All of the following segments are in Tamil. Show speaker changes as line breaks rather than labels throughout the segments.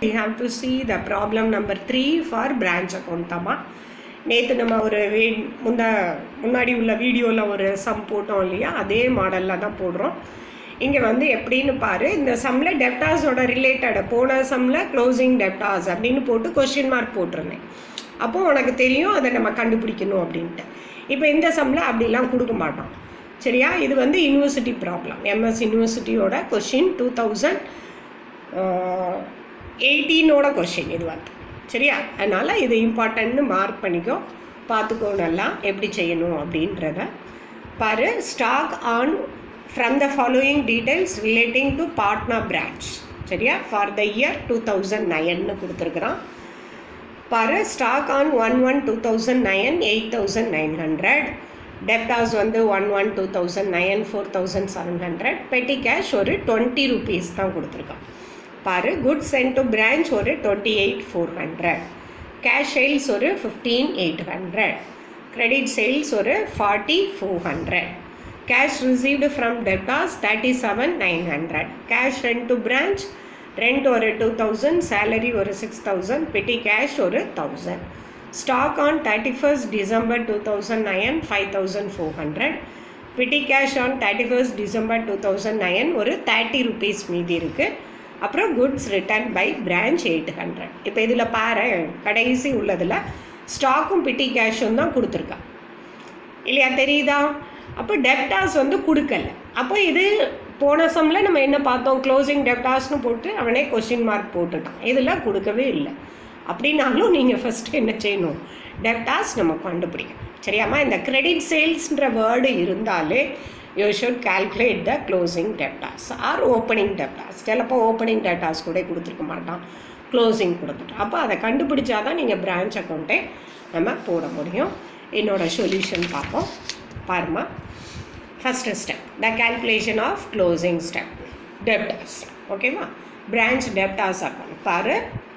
we have to see the problem number three for branch account தாம்மா நேற்று நம்ம ஒரு வீ முந்தா முன்னாடி உள்ள வீடியோவில் ஒரு சம் போட்டோம் இல்லையா அதே மாடலில் தான் போடுறோம் இங்கே வந்து எப்படின்னு பாரு இந்த சம்மில் டெப்டாஸோட ரிலேட்டட் போன சம்மில் க்ளோசிங் டெப்டாஸ் அப்படின்னு போட்டு கொஷின் மார்க் போட்டிருந்தேன் அப்போது உனக்கு தெரியும் அதை நம்ம கண்டுபிடிக்கணும் அப்படின்ட்டு இப்போ இந்த சம்மில் அப்படிலாம் கொடுக்க மாட்டோம் சரியா இது வந்து யூனிவர்சிட்டி ப்ராப்ளம் எம்எஸ் யூனிவர்சிட்டியோட கொஷின் டூ தௌசண்ட் எயிட்டீனோட கொஷின் இது வந்து சரியா அதனால் இது இம்பார்ட்டன்ட்னு மார்க் பண்ணிக்கோ பார்த்துக்கோ நல்லா எப்படி செய்யணும் அப்படின்றத பாரு stock on from the following details relating to Patna branch சரியா for the year two thousand நைன்னு கொடுத்துருக்குறான் பாரு stock on one one two thousand nine eight thousand nine hundred debtors வந்து one one two thousand nine four thousand seven hundred petty cash ஒரு டுவெண்ட்டி ருபீஸ் தான் கொடுத்துருக்கான் பாரு குட் சென்ட் டு பிரான்ச் ஒரு twenty eight four hundred cash sales ஒரு fifteen eight hundred credit sales ஒரு forty four hundred cash received from debtors thirty seven nine hundred cash rent to branch rent ஒரு டூ தௌசண்ட் சேலரி ஒரு சிக்ஸ் தௌசண்ட் பெட்டி கேஷ் ஒரு thousand stock on thirty first December two thousand nine five thousand four hundred petty cash on thirty first December two thousand nine ஒரு தேர்ட்டி ருபீஸ் மீதி இருக்குது அப்புறம் goods return by branch eight hundred இப்போ இதில் பாரு கடைசி உள்ளதில் ஸ்டாக்கும் பிட்டி கேஷும் தான் கொடுத்துருக்கான் இல்லையா தெரியுதா அப்போ டெப்டாஸ் வந்து கொடுக்கல அப்போ இது போன சம்மில் நம்ம என்ன பார்த்தோம் க்ளோசிங் டெப்டாஸ்னு போட்டு அவனே கொஷின் மார்க் போட்டுட்டான் இதில் கொடுக்கவே இல்லை அப்படின்னாலும் நீங்கள் ஃபஸ்ட்டு என்ன செய்யணும் டெப்டாஸ் நம்ம கண்டுபிடிக்கணும் சரியாம்மா இந்த கிரெடிட் சேல்ஸ்ன்ற வேர்டு இருந்தாலே you should calculate the closing debtors or opening debtors சிலப்போ ஓப்பனிங் டெப்டாஸ் கூட கொடுத்துருக்க மாட்டான் க்ளோசிங் கொடுத்துட்டோம் அப்போ அதை கண்டுபிடிச்சா தான் நீங்கள் பிரான்ச் அக்கௌண்ட்டே நம்ம போட முடியும் என்னோட சொல்யூஷன் பார்ப்போம் பாருமா first step the calculation of closing step debtors ஓகேவா பிரான்ச் டெப்டாஸ் அக்கௌண்ட் பாரு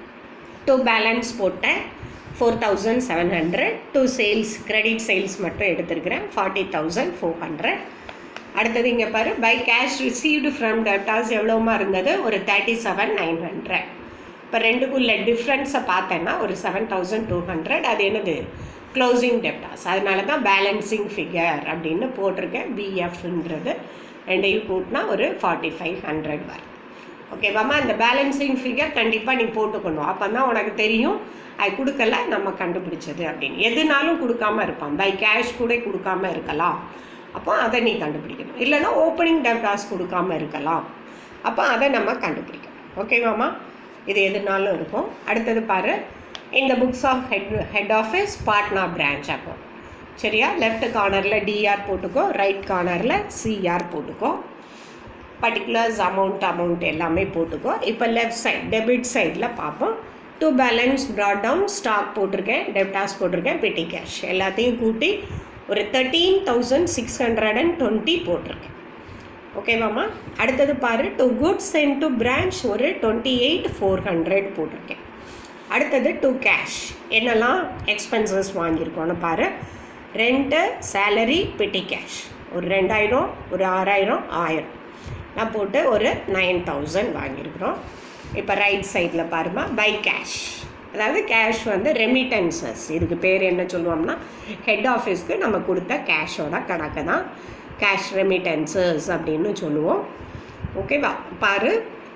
டூ பேலன்ஸ் போட்டேன் four thousand seven hundred to sales credit sales மட்டும் எடுத்துருக்கிறேன் ஃபார்ட்டி தௌசண்ட் ஃபோர் ஹண்ட்ரட் அடுத்தது இங்கே பாரு by cash received from debtors எவ்வளோமா இருந்தது ஒரு தேர்ட்டி செவன் நைன் ஹண்ட்ரட் இப்போ ரெண்டுக்குள்ள டிஃப்ரென்ஸை பார்த்தேன்னா ஒரு செவன் தௌசண்ட் டூ ஹண்ட்ரட் அது என்னது க்ளோசிங் டெப்டாஸ் அதனால தான் பேலன்சிங் ஃபிகர் அப்படின்னு போட்டிருக்கேன் பிஎஃப்ன்றது ரெண்டையும் கூட்டினா ஒரு ஃபார்ட்டி ஃபைவ் ஹண்ட்ரட் வரும் ஓகேவாம்மா இந்த பேலன்சிங் ஃபிகர் கண்டிப்பாக நீ போட்டுக்கணும் அப்போ தான் உனக்கு தெரியும் அது கொடுக்கல நம்ம கண்டுபிடிச்சது அப்படின்னு எதுனாலும் கொடுக்காம இருப்பான் பை கேஷ் கூட கொடுக்காம இருக்கலாம் அப்போ அதை நீ கண்டுபிடிக்கணும் இல்லைன்னா ஓப்பனிங் டெப்டாஸ் கொடுக்காம இருக்கலாம் அப்போ அதை நம்ம கண்டுபிடிக்கணும் ஓகேவாம்மா இது எதுனாலும் இருக்கும் அடுத்தது பாரு இந்த books of head head office Patna branch account சரியா லெஃப்ட் கார்னரில் டிஆர் போட்டுக்கோ ரைட் கார்னரில் சிஆர் போட்டுக்கோ பர்டிகுலர்ஸ் அமௌண்ட் அமௌண்ட் எல்லாமே போட்டுக்கோ இப்போ லெஃப்ட் சைட் டெபிட் சைடில் பார்ப்போம் to balance brought down stock போட்டிருக்கேன் டெப்டாஸ் போட்டிருக்கேன் பெட்டி கேஷ் எல்லாத்தையும் கூட்டி ஒரு thirteen thousand six hundred and twenty போட்டிருக்கேன் ஓகேவாம்மா அடுத்தது பாரு to goods sent to branch ஒரு டுவெண்ட்டி எயிட் ஃபோர் ஹண்ட்ரட் போட்டிருக்கேன் அடுத்தது டு கேஷ் என்னெல்லாம் எக்ஸ்பென்சஸ் வாங்கியிருக்கோன்னு பாரு ரெண்ட்டு சேலரி பெட்டி கேஷ் ஒரு ரெண்டாயிரம் ஒரு ஆறாயிரம் ஆயிரம் நான் போட்டு ஒரு நைன் தௌசண்ட் வாங்கியிருக்கிறோம் இப்போ ரைட் சைடில் பாருமா பை கேஷ் அதாவது கேஷ் வந்து ரெமிட்டன்சஸ் இதுக்கு பேர் என்ன சொல்லுவோம்னா ஹெட் ஆஃபீஸ்க்கு நம்ம கொடுத்த கேஷோட கணக்கு தான் கேஷ் ரெமிட்டன்சஸ் அப்படின்னு சொல்லுவோம் ஓகேவா பாரு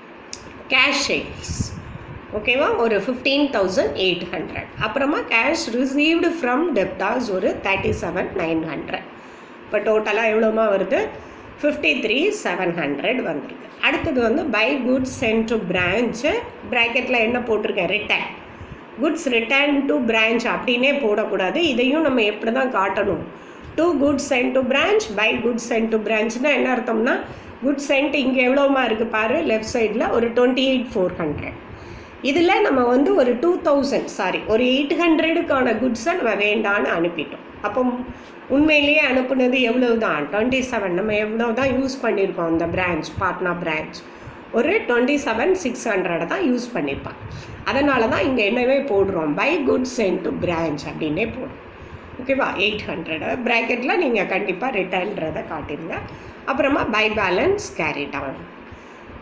கேஷ் சேல்ஸ் ஓகேவா ஒரு ஃபிஃப்டீன் தௌசண்ட் எயிட் ஹண்ட்ரட் அப்புறமா கேஷ் ரிசீவ்டு ஃப்ரம் டெப்டாஸ் ஒரு தேர்ட்டி செவன் நைன் ஹண்ட்ரட் இப்போ டோட்டலாக எவ்வளோமா வருது ஃபிஃப்டி த்ரீ செவன் ஹண்ட்ரட் வந்திருக்கு அடுத்தது வந்து by goods sent to branch ப்ராக்கெட்டில் என்ன போட்டிருக்கேன் return goods return to branch அப்படின்னே போடக்கூடாது இதையும் நம்ம எப்படி தான் காட்டணும் to goods sent to branch by goods sent to பிரான்ச்னா என்ன அர்த்தம்னா குட்ஸ் சென்ட் இங்கே எவ்வளோமா இருக்குது பாரு லெஃப்ட் சைடில் ஒரு டுவெண்ட்டி எயிட் ஃபோர் ஹண்ட்ரட் இதில் நம்ம வந்து ஒரு டூ தௌசண்ட் சாரி ஒரு எயிட் ஹண்ட்ரடுக்கான குட்ஸை நம்ம வேண்டான்னு அனுப்பிட்டோம் அப்போ உண்மையிலேயே அனுப்புனது எவ்வளவு தான் டுவெண்ட்டி செவன் நம்ம எவ்வளோ தான் யூஸ் பண்ணியிருக்கோம் இந்த பிரான்ச் பாட்னா பிரான்ச் ஒரு டுவெண்ட்டி செவன் சிக்ஸ் ஹண்ட்ரட் தான் யூஸ் பண்ணியிருப்பான் அதனால தான் இங்கே என்னவே போடுறோம் by goods sent to branch அப்படின்னே போடுறோம் ஓகேவா எயிட் ஹண்ட்ரட் ப்ராக்கெட்டில் நீங்கள் கண்டிப்பாக ரிட்டர்ன்றதை காட்டிடுங்க அப்புறமா பை பேலன்ஸ் கேரி டவுன்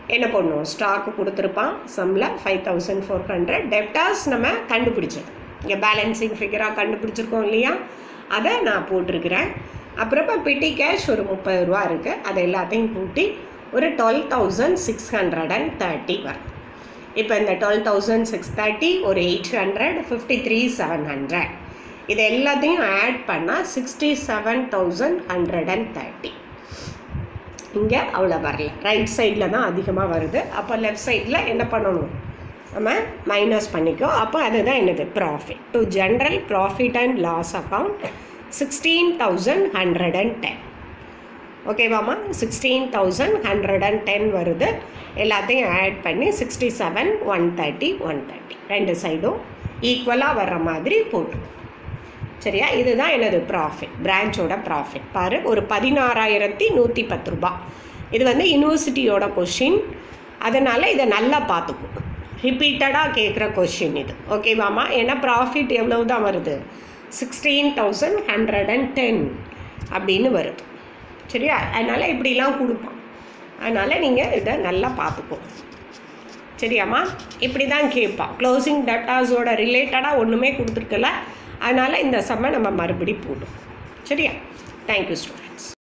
என்ன பண்ணுவோம் ஸ்டாக்கு கொடுத்துருப்பான் சம்மில் five thousand four hundred debtors நம்ம கண்டுபிடிச்சது இங்கே பேலன்சிங் ஃபிகராக கண்டுபிடிச்சிருக்கோம் இல்லையா அதை நான் போட்டிருக்கிறேன் அப்புறமா பிட்டி கேஷ் ஒரு முப்பது ரூபா இருக்குது அதை எல்லாத்தையும் கூட்டி ஒரு twelve thousand six hundred and thirty வரும் இப்போ இந்த டுவெல் தௌசண்ட் சிக்ஸ் தேர்ட்டி ஒரு eight hundred fifty three seven hundred இது எல்லாத்தையும் ஆட் பண்ணால் sixty seven thousand hundred and thirty இங்கே அவ்வளோ வரல ரைட் சைடில் தான் அதிகமாக வருது அப்போ லெஃப்ட் சைடில் என்ன பண்ணணும் நம்ம மைனஸ் பண்ணிக்கோ அப்போ அதுதான் என்னது profit to general profit and loss account sixteen thousand hundred and ten ஓகேவாம்மா sixteen thousand hundred and ten வருது எல்லாத்தையும் ஆட் பண்ணி sixty seven one thirty one thirty ரெண்டு சைடும் ஈக்குவலாக வர்ற மாதிரி போட்டு சரியா இதுதான் எனது ப்ராஃபிட் பிரான்ச்சோட ப்ராஃபிட் பாரு ஒரு பதினாறாயிரத்தி நூற்றி பத்து ரூபா இது வந்து யூனிவர்சிட்டியோட கொஷின் அதனால் இதை நல்லா பார்த்துக்கும் ரிப்பீட்டடாக கேட்குற கொஷின் இது ஓகேவாம்மா ஏன்னா ப்ராஃபிட் எவ்வளவு தான் வருது sixteen thousand hundred and ten அப்படின்னு வருது சரியா அதனால் இப்படிலாம் கொடுப்பான் அதனால் நீங்கள் இதை நல்லா பார்த்துக்கோ சரியாம்மா இப்படி தான் கேட்பான் க்ளோசிங் டட்டாஸோட ரிலேட்டடாக ஒன்றுமே கொடுத்துருக்கல அதனால் இந்த செம்ம நம்ம மறுபடி போடும் சரியா தேங்க்யூ ஸ்டூடெண்ட்ஸ்